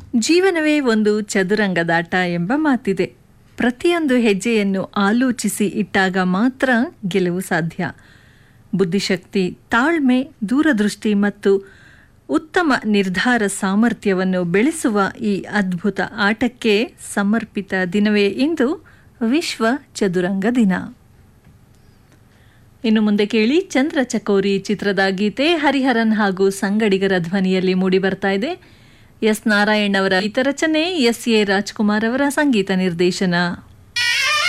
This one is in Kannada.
ಜೀವನವೇ ಒಂದು ಚದುರಂಗದಾಟ ಎಂಬ ಮಾತಿದೆ ಪ್ರತಿಯೊಂದು ಹೆಜ್ಜೆಯನ್ನು ಆಲೋಚಿಸಿ ಇಟ್ಟಾಗ ಮಾತ್ರ ಗೆಲುವು ಸಾಧ್ಯ ಬುದ್ಧಿಶಕ್ತಿ ತಾಳ್ಮೆ ದೂರದೃಷ್ಟಿ ಮತ್ತು ಉತ್ತಮ ನಿರ್ಧಾರ ಸಾಮರ್ಥ್ಯವನ್ನು ಬೆಳೆಸುವ ಈ ಅದ್ಭುತ ಆಟಕ್ಕೆ ಸಮರ್ಪಿತ ದಿನವೇ ಇಂದು ವಿಶ್ವ ಚದುರಂಗ ದಿನ ಇನ್ನು ಮುಂದೆ ಕೇಳಿ ಚಂದ್ರ ಚಕೋರಿ ಚಿತ್ರದ ಗೀತೆ ಹರಿಹರನ್ ಹಾಗೂ ಸಂಗಡಿಗರ ಧ್ವನಿಯಲ್ಲಿ ಮೂಡಿಬರ್ತಾ ಇದೆ ಎಸ್ ನಾರಾಯಣ್ ಅವರ ಗೀತರಚನೆ ಎಸ್ ಎ ರಾಜ್ಕುಮಾರ್ ಅವರ ಸಂಗೀತ ನಿರ್ದೇಶನ